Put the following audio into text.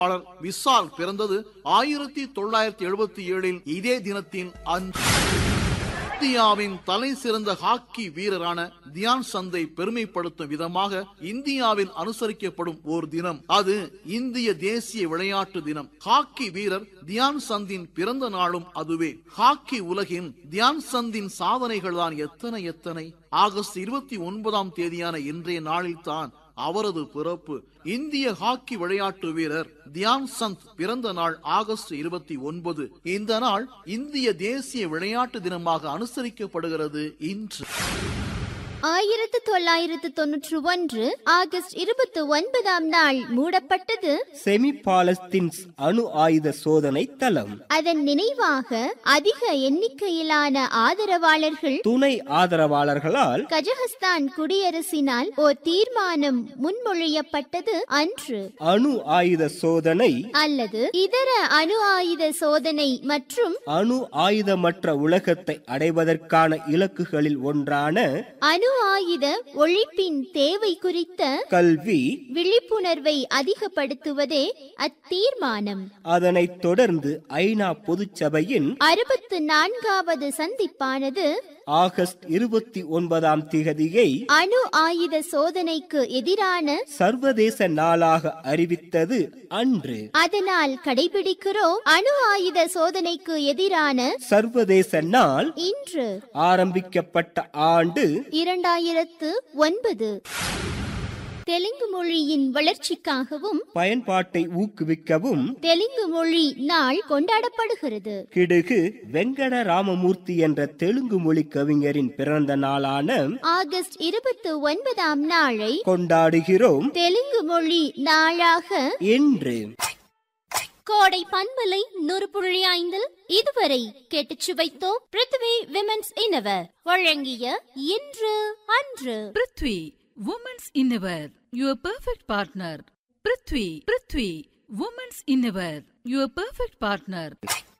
பாடலாளர் விஷால் பிறந்தது ஆயிரத்தி தொள்ளாயிரத்தி எழுபத்தி ஏழில் இதே தினத்தின் அன்று இந்தியாவின் தலை சிறந்த ஹாக்கி வீரரான தியான் சந்தை பெருமைப்படுத்தும் விதமாக இந்தியாவில் அனுசரிக்கப்படும் ஓர் தினம் அது இந்திய தேசிய விளையாட்டு தினம் ஹாக்கி வீரர் தியான் சந்தின் பிறந்த நாளும் அதுவே ஹாக்கி உலகின் தியான் சந்தின் சாதனைகள் தான் எத்தனை எத்தனை ஆகஸ்ட் இருபத்தி ஒன்பதாம் தேதியான இன்றைய நாளில் தான் அவரது பிறப்பு இந்திய ஹாக்கி விளையாட்டு வீரர் தியான் சந்த் பிறந்த நாள் ஆகஸ்ட் இருபத்தி ஒன்பது இந்த நாள் இந்திய தேசிய விளையாட்டு தினமாக அனுசரிக்கப்படுகிறது இன்று ஆயிரத்து தொள்ளாயிரத்து தொன்னூற்று ஒன்று ஆகஸ்ட் இருபத்தி ஒன்பதாம் நாள் மூடப்பட்டது செமி பாலஸ்தீன்ஸ் அணு ஆயுத சோதனை தளம் அதன் நினைவாக அதிக எண்ணிக்கையிலான ஆதரவாளர்கள் துணை ஆதரவாளர்களால் கஜகஸ்தான் குடியரசினால் ஓர் தீர்மானம் முன்மொழியப்பட்டது அன்று அணு ஆயுத சோதனை அல்லது இதர அணு ஆயுத சோதனை மற்றும் அணு ஆயுதமற்ற உலகத்தை அடைவதற்கான இலக்குகளில் ஒன்றான அணு ஆயுத ஒழிப்பின் தேவை குறித்த கல்வி விழிப்புணர்வை அதிகப்படுத்துவதே அத்தீர்மானம் அதனைத் தொடர்ந்து ஐநா பொதுச்சபையின் அறுபத்து நான்காவது சந்திப்பானது ஆகஸ்ட் இருபத்தி ஒன்பதாம் திகதியை அணு ஆயுத சோதனைக்கு எதிரான சர்வதேச நாளாக அறிவித்தது அன்று அதனால் கடைபிடிக்கிறோம் அணு ஆயுத சோதனைக்கு எதிரான சர்வதேச நாள் இன்று ஆரம்பிக்கப்பட்ட ஆண்டு இரண்டாயிரத்து ஒன்பது தெலுங்கு மொழியின் வளர்ச்சிக்காகவும் பயன்பாட்டை ஊக்குவிக்கவும் தெலுங்கு மொழி நாள் கொண்டாடப்படுகிறது கிடுகு வெங்கட ராமமூர்த்தி என்ற தெலுங்கு மொழி கவிஞரின் பிறந்த நாளான ஆகஸ்ட் இருபத்தி ஒன்பதாம் நாளை கொண்டாடுகிறோம் தெலுங்கு மொழி நாளாக என்று கோடை பண்பலை நூறு புள்ளி ஐந்தில் இதுவரை கேட்டுச் சுவைத்தோம் பிருத்வி விமென்ஸ் இன்னவர் வழங்கிய இன்று அன்று prithvi women's innerwear your perfect partner prithvi prithvi women's innerwear your perfect partner